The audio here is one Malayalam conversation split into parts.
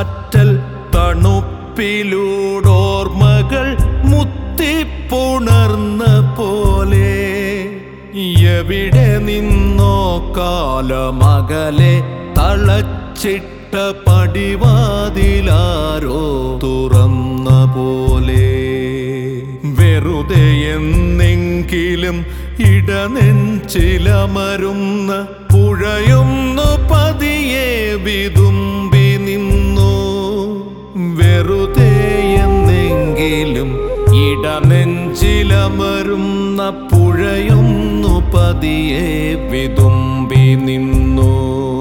ചാറ്റൽ തണുപ്പിലൂടോർമകൾ മുത്തിപ്പുണർന്ന പോലെ എവിടെ നിന്നോ കാലമകലെ തളച്ചിട്ട പടിവാതിലാരോ തുറന്ന പോലെ വെറുതെ എന്നെങ്കിലും ഇടനെഞ്ചിലമരുന്ന പുഴയൊന്നു പതിയെ വിതുമ്പി നിന്നു വെറുതെ എന്നെങ്കിലും ഇടനെഞ്ചിലമരുന്ന പുഴയൊന്നു പതിയെ വിതുമ്പി നിന്നു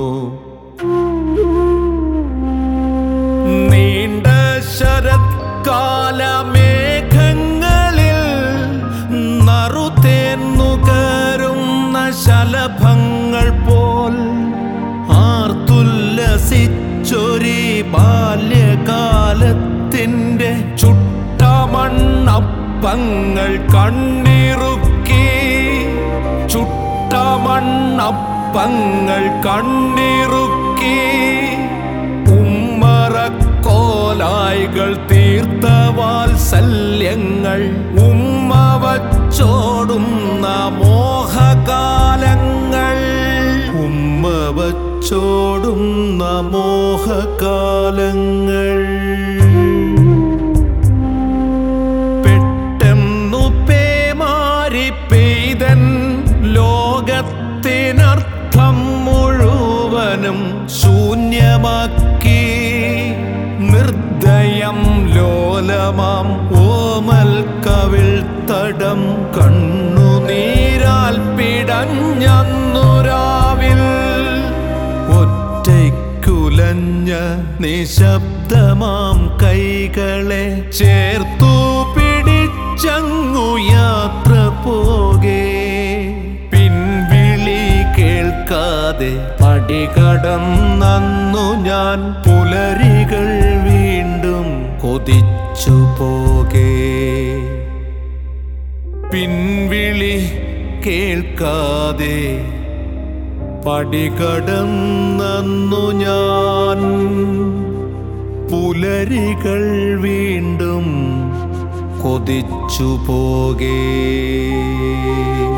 നീണ്ട ശരത്കാല മേഘങ്ങളിൽ നറുതേന്നുകരുന്ന ശലഭങ്ങൾ പോൽ ആർത്തുല്ലസിച്ചൊരി ബാല്യകാലത്തിൻ്റെ ചുട്ടമണ്ണപ്പങ്ങൾ കണ്ണിറുക്കി ചുട്ടമണ്ണപ്പങ്ങൾ കണ്ണിറുക്കി ഉമ്മറക്കോലായികൾ തീർത്ത വാത്സല്യങ്ങൾ ഉമ്മ വച്ചോടുന്ന മോഹകാലങ്ങൾ ഉമ്മ വച്ചോടുന്ന മോഹകാലങ്ങൾ പെട്ടെന്നു പേമാരി പെയ്തൻ ലോകത്തിനർത്ഥം മുഴുവനും ശൂന്യമാക്കി നിർദ്ദയം ലോലമാം ഓമൽ കവിൾ തടം കണ്ണുനീരാൽ പിടഞ്ഞന്നുരാവിൽ ഒറ്റയ്ക്കുലഞ്ഞ നിശബ്ദമാം കൈകളെ ചേർത്തു പിടിച്ചങ്ങു യാത്ര പോകെ പിൻവിളി കേൾക്കാതെ പടികടന്നു ഞാൻ പുലരികൾ വീണ്ടും കൊതിച്ചു പോകെ പിൻവിളി കേൾക്കാതെ പടികടന്നു ഞാൻ പുലരികൾ വീണ്ടും കൊതിച്ചു പോകേ